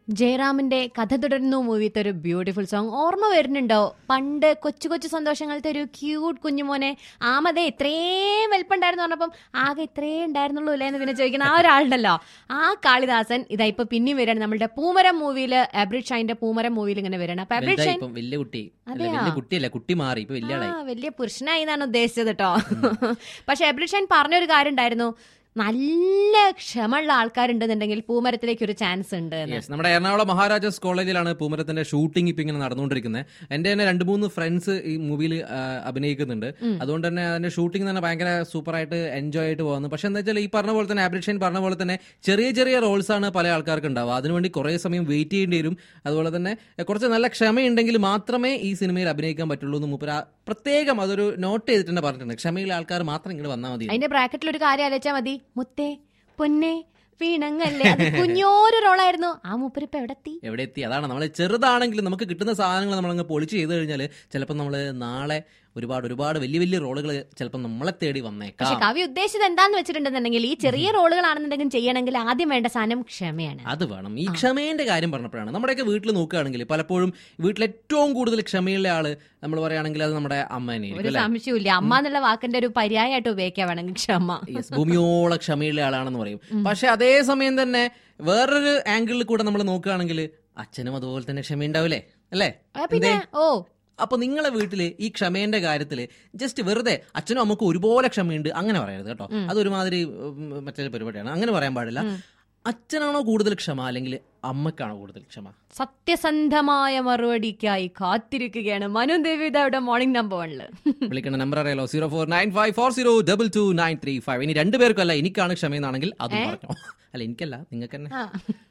ജയറാമിന്റെ കഥ തുടരുന്നു മൂവിത്തെ ഒരു ബ്യൂട്ടിഫുൾ സോങ് ഓർമ്മ വരുന്നുണ്ടോ പണ്ട് കൊച്ചു കൊച്ചു സന്തോഷങ്ങളത്തെ ഒരു ക്യൂട്ട് കുഞ്ഞുമോനെ ആമതെ ഇത്രയും വലിപ്പുണ്ടായിരുന്നു പറഞ്ഞപ്പം ആകെ ഇത്രേ ഉണ്ടായിരുന്നുള്ളൂ അല്ലേ എന്ന് പിന്നെ ചോദിക്കുന്ന ആ ഒരാളുണ്ടല്ലോ ആ കാളിദാസൻ ഇതാ ഇപ്പൊ പിന്നെയും വരികയാണ് നമ്മുടെ പൂമരം മൂവിയില് എബ്രിഡ് ഷൈന്റെ പൂമരം മൂവിയിൽ ഇങ്ങനെ വരികയാണ് അപ്പൊ എബ്രിഡ് വലുതായി ഷൈൻ ഇപ്പം വലിയ കുട്ടി അല്ല അതെയോ? വലിയ കുട്ടിയല്ല കുട്ടി മാറി ഇപ്പൊ വലിയ ആളായി ആ വലിയ പുരുഷനായി എന്നാണ് ഉദ്ദേശിച്ചത് കേട്ടോ പക്ഷെ എബ്രിഷൻ പറഞ്ഞൊരു കാര്യം ഉണ്ടായിരുന്നു നല്ല ക്ഷമയുള്ള ആൾക്കാരുണ്ടെന്നുണ്ടെങ്കിൽ പൂമരത്തിലേക്ക് ഒരു ചാൻസ് ഉണ്ട് എന്ന് യെസ് നമ്മുടെ എറണാകുളം മഹാരാജാസ് കോളേജിലാണ് പൂമരത്തിന്റെ ഷൂട്ടിംഗ് ഇപ്പൊ ഇങ്ങനെ നടന്നുകൊണ്ടിരിക്കുന്നത് എന്റെ തന്നെ രണ്ട് മൂന്ന് ഫ്രണ്ട്സ് ഈ മൂവിയിൽ അഭിനയിക്കുന്നുണ്ട് അതുകൊണ്ട് തന്നെ അതിന്റെ ഷൂട്ടിംഗ് തന്നെ ഭയങ്കര സൂപ്പർ ആയിട്ട് എൻജോയ് ആയിട്ട് പോകുന്നു പക്ഷെ എന്താ വെച്ചാൽ ഈ പറഞ്ഞ പോലെ തന്നെ ആബ്രിഷൻ പറഞ്ഞ പോലെ തന്നെ ചെറിയ ചെറിയ റോൾസ് ആണ് പല ആൾക്കാർക്ക് ഉണ്ടാവുക അതിനുവേണ്ടി കുറെ സമയം വെയിറ്റ് ചെയ്യേണ്ടി വരും അതുപോലെ തന്നെ എ, കുറച്ച് നല്ല ക്ഷമയുണ്ടെങ്കിൽ മാത്രമേ ഈ സിനിമയിൽ അഭിനയിക്കാൻ പറ്റുള്ളൂ എന്ന് മൂപ്പര് ആ പ്രത്യേകം അതൊരു നോട്ട് ചെയ്തിട്ട് തന്നെ പറഞ്ഞിട്ടുണ്ട് ക്ഷമയുള്ള ആൾക്കാർ മാത്രം ഇങ്ങോട്ട് വന്നാൽ മതി അതിന്റെ ബ്രാക്കറ്റിൽ ഒരു കാര്യം ആലോചിച്ചാൽ മതി മുത്തേ പൊന്നെ വീണങ്ങല്ലേ അത് കുഞ്ഞോരു റോളായിരുന്നു ആ മൂപ്പരിപ്പ് എവിടെ എത്തി എവിടെ എത്തി അതാണ് നമ്മൾ ചെറുതാണെങ്കിലും നമുക്ക് കിട്ടുന്ന സാധനങ്ങൾ നമ്മളങ്ങ് പൊളിച്ച് ചെയ്ത് കഴിഞ്ഞാൽ ചിലപ്പോൾ നമ്മൾ നാളെ ഒരുപാട് ഒരുപാട് വലിയ വലിയ റോളുകൾ ചിലപ്പോൾ നമ്മളെ തേടി പക്ഷെ വന്നേക്കാം കവി ഉദ്ദേശിച്ചത് എന്താന്ന് വെച്ചിട്ടുണ്ടെന്നുണ്ടെങ്കിൽ ഈ ചെറിയ റോളുകളാണെന്നുണ്ടെങ്കിൽ ചെയ്യണമെങ്കിൽ ആദ്യം വേണ്ട സാധനം ക്ഷമയാണ് അത് വേണം ഈ ക്ഷമേന്റെ കാര്യം പറഞ്ഞപ്പോഴാണ് നമ്മുടെയൊക്കെ വീട്ടിൽ നോക്കുകയാണെങ്കിൽ പലപ്പോഴും വീട്ടിൽ ഏറ്റവും കൂടുതൽ ക്ഷമയുള്ള ആള് നമ്മൾ പറയുകയാണെങ്കിൽ അത് നമ്മുടെ അമ്മ ഒരു തന്നെയായിരിക്കും അല്ലേ സംശയമില്ല അമ്മ എന്നുള്ള വാക്കിന്റെ ഒരു പര്യായമായിട്ട് ഉപയോഗിക്കാൻ വേണമെങ്കിൽ ക്ഷമ യെസ് ഭൂമിയോളം ക്ഷമയുള്ള ആളാണെന്ന് പറയും പക്ഷെ അതേ സമയം തന്നെ വേറൊരു ആംഗിളിൽ കൂടെ നമ്മൾ നോക്കുകയാണെങ്കിൽ അച്ഛനും അതുപോലെ തന്നെ ക്ഷമയുണ്ടാവില്ലേ അല്ലേ ആ, പിന്നെ ഓ അപ്പൊ നിങ്ങളെ വീട്ടില് ഈ ക്ഷമേന്റെ കാര്യത്തില് ജസ്റ്റ് വെറുതെ അച്ഛനും അമ്മക്കും ഒരുപോലെ ക്ഷമയുണ്ട് അങ്ങനെ പറയരുത് കേട്ടോ അതൊരുമാതിരി ഉം, മറ്റൊരു പരിപാടിയാണ് അങ്ങനെ പറയാൻ പാടില്ല അച്ഛനാണോ കൂടുതൽ ക്ഷമ അല്ലെങ്കിൽ അമ്മക്കാണോ കൂടുതൽ ക്ഷമ സത്യസന്ധമായ മറുപടിക്കായി കാത്തിരിക്കുകയാണ് മനു ദേവി ഇതവിടെ മോർണിംഗ് നമ്പർ വണ്ണില് വിളിക്കേണ്ട നമ്പർ അറിയാലോ zero four nine five four zero double two nine three five ഇനി രണ്ടുപേർക്കും അല്ല എനിക്കാണ് ക്ഷമയെന്നാണെങ്കിൽ അതും പറഞ്ഞോ അല്ല എനിക്കല്ല നിങ്ങൾക്ക് തന്നെ ആ